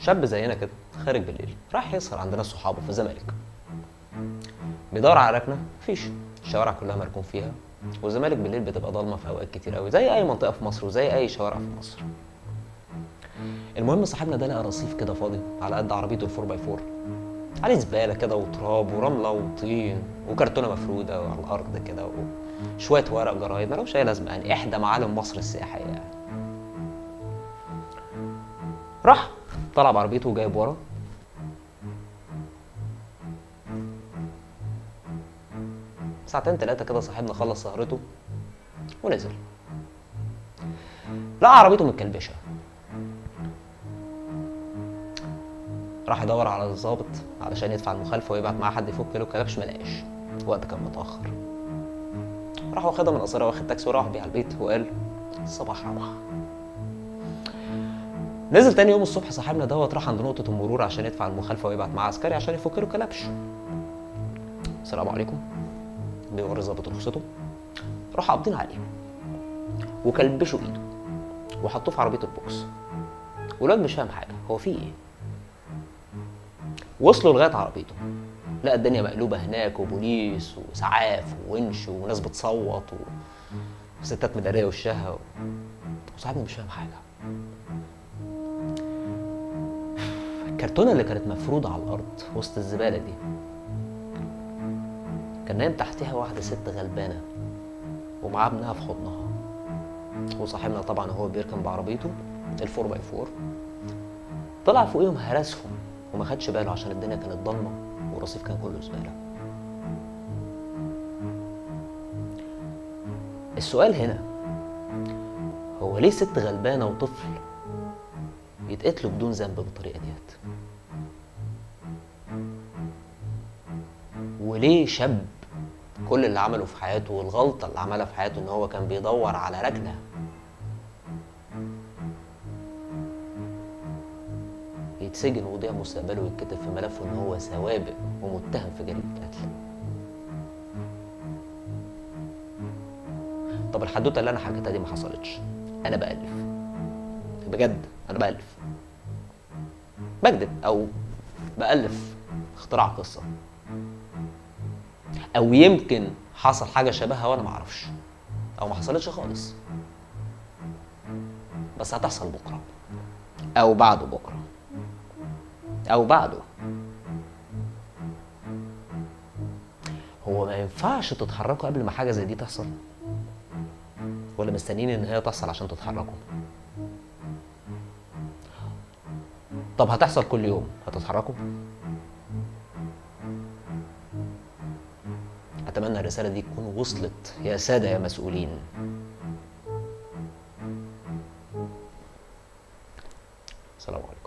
شاب زينا كده خارج بالليل راح يسهر عند ناس صحابه في الزمالك بيدور على ركنه مفيش الشوارع كلها مركون فيها والزمالك بالليل بتبقى ضلمه في اوقات كتير قوي زي اي منطقه في مصر وزي اي شوارع في مصر المهم صاحبنا ده لقى رصيف كده فاضي على قد عربيته الفور باي فور عليه زباله كده وتراب ورمله وطين وكرتونه مفروده على الارض كده وشويه ورق جرايد ملوش اي لازمه يعني احدى معالم مصر السياحيه يعني راح طلع بعربيته وجايب ورا ساعتين تلاتة كده صاحبنا خلص سهرته ونزل لقى عربيته متكلبشة راح يدور على الظابط علشان يدفع المخالفة ويبعت معاه حد يفك له الكلبش ملقاش الوقت كان متأخر راح واخدها من قصيرة واخد تاكسي وراح بيه على البيت وقال صباح روح نزل تاني يوم الصبح صاحبنا دوت راح عند نقطة المرور عشان يدفع المخالفة ويبعت معاه عسكري عشان يفك له كلبش السلام عليكم بيوري ظابط رخصته راح قابضين عليه وكلبشوا ايده وحطوه في عربيه البوكس والواد مش فاهم حاجه هو في ايه وصلوا لغايه عربيته لقى الدنيا مقلوبه هناك وبوليس واسعاف وونش وناس بتصوت و... وستات مداريه وشها و... وصاحبنا مش فاهم حاجه الكرتونه اللي كانت مفروضه على الارض وسط الزباله دي كان نايم تحتها واحدة ست غلبانة ومعاه ابنها في حضنها وصاحبنا طبعا وهو بيركن بعربيته الفور باي فور طلع فوقيهم هرسهم وما خدش باله عشان الدنيا كانت ضلمة والرصيف كان كله زبالة السؤال هنا هو ليه ست غلبانة وطفل يتقتلوا بدون ذنب بالطريقة ديت وليه شاب كل اللي عمله في حياته والغلطة اللي عملها في حياته إن هو كان بيدور على ركنة يتسجن ويضيع مستقبله ويتكتب في ملفه إن هو سوابق ومتهم في جريمة قتل طب الحدوتة اللي أنا حكيتها دي ما حصلتش أنا بألف بجد أنا بألف بكذب أو بألف اختراع قصة او يمكن حصل حاجه شبهها وانا ما اعرفش او ما حصلتش خالص بس هتحصل بكره او بعده بكره او بعده هو ما ينفعش تتحركوا قبل ما حاجه زي دي تحصل ولا مستنيين ان هي تحصل عشان تتحركوا طب هتحصل كل يوم هتتحركوا اتمنى الرساله دي تكون وصلت يا ساده يا مسؤولين السلام عليكم